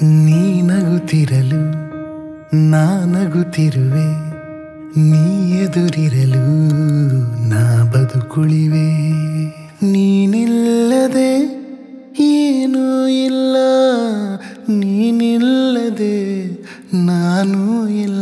ನೀ ನಗುತ್ತಿರಲು ನಾ ನಗುತ್ತಿರುವೆ ನೀ ಎದುರಿರಲು ನಾ ಬದುಕುಳಿವೆ ನೀನಿಲ್ಲದೆ ಏನೂ ಇಲ್ಲ ನೀನಿಲ್ಲದೆ ನಾನು ಇಲ್ಲ